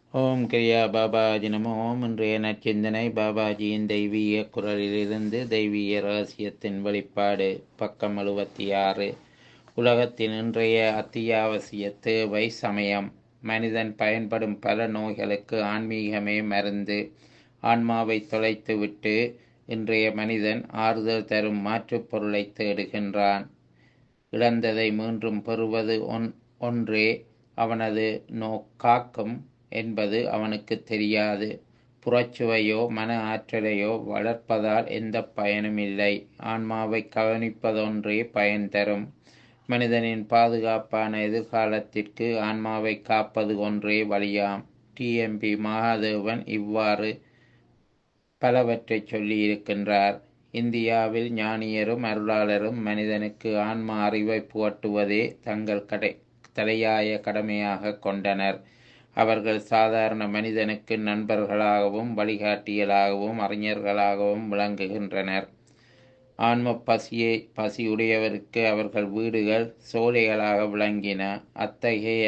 ஓம் கிரியா பாபாஜி நமோ ஓம் இன்றைய நற்சிந்தனை பாபாஜியின் தெய்வீக குரலிலிருந்து தெய்வீக ரகசியத்தின் வெளிப்பாடு பக்கம் எழுபத்தி ஆறு உலகத்தின் இன்றைய அத்தியாவசிய தேவை சமயம் மனிதன் பயன்படும் பல நோய்களுக்கு ஆன்மீகமே மருந்து ஆன்மாவை தொலைத்துவிட்டு இன்றைய மனிதன் ஆறுதல் தரும் மாற்றுப் பொருளை தேடுகின்றான் இழந்ததை மீண்டும் பெறுவது ஒன் ஒன்றே அவனது நோக்காக்கும் என்பது அவனுக்கு தெரியாது புறச்சுவையோ மன ஆற்றலையோ வளர்ப்பதால் எந்த பயனும் இல்லை ஆன்மாவை கவனிப்பதொன்றே பயன் தரும் மனிதனின் பாதுகாப்பான எதிர்காலத்திற்கு ஆன்மாவை காப்பது ஒன்றே வழியாம் டிஎம்பி மகாதேவன் இவ்வாறு பலவற்றை சொல்லி இருக்கின்றார் இந்தியாவில் ஞானியரும் அருளாளரும் மனிதனுக்கு ஆன்மா அறிவை புகட்டுவதே தங்கள் கடை தலையாய கடமையாக கொண்டனர் அவர்கள் சாதாரண மனிதனுக்கு நண்பர்களாகவும் வழிகாட்டியலாகவும் அறிஞர்களாகவும் விளங்குகின்றனர் ஆன்ம பசியை பசியுடையவருக்கு அவர்கள் வீடுகள் சோலைகளாக விளங்கின அத்தகைய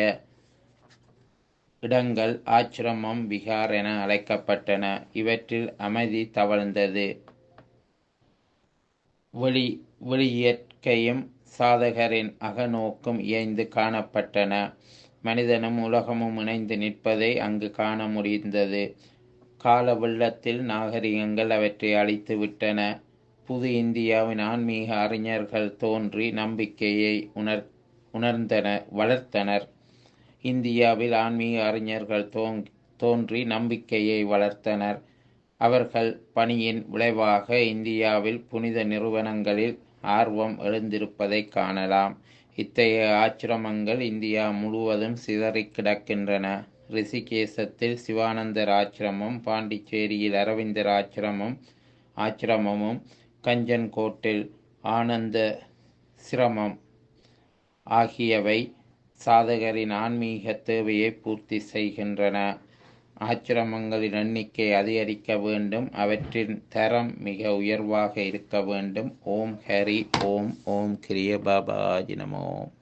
இடங்கள் ஆச்சிரமம் விகார் என அழைக்கப்பட்டன இவற்றில் அமைதி தவழ்ந்தது வெளி வெளியியற்கையும் சாதகரின் அகநோக்கும் இயைந்து காணப்பட்டன மனிதனும் உலகமும் இணைந்து நிற்பதை அங்கு காண முடிந்தது கால வெள்ளத்தில் நாகரிகங்கள் அவற்றை அழித்து விட்டன புது இந்தியாவின் ஆன்மீக அறிஞர்கள் தோன்றி நம்பிக்கையை உணர் உணர்ந்தனர் வளர்த்தனர் இந்தியாவில் ஆன்மீக அறிஞர்கள் தோங் தோன்றி நம்பிக்கையை வளர்த்தனர் அவர்கள் பணியின் விளைவாக இந்தியாவில் புனித நிறுவனங்களில் ஆர்வம் எழுந்திருப்பதை காணலாம் இத்தகைய ஆச்சிரமங்கள் இந்தியா முழுவதும் சிதறி கிடக்கின்றன ரிஷிகேசத்தில் சிவானந்தர் ஆச்சிரமம் பாண்டிச்சேரியில் அரவிந்தர் ஆச்சிரமம் ஆச்சிரமமும் கஞ்சன்கோட்டில் ஆனந்த சிரமம் ஆகியவை சாதகரின் ஆன்மீக தேவையை பூர்த்தி செய்கின்றன ஆச்சிரமங்களின் எண்ணிக்கை அதிகரிக்க வேண்டும் அவற்றின் தரம் மிக உயர்வாக இருக்க வேண்டும் ஓம் ஹரி ஓம் ஓம் கிரிய பாபாஜி நமோ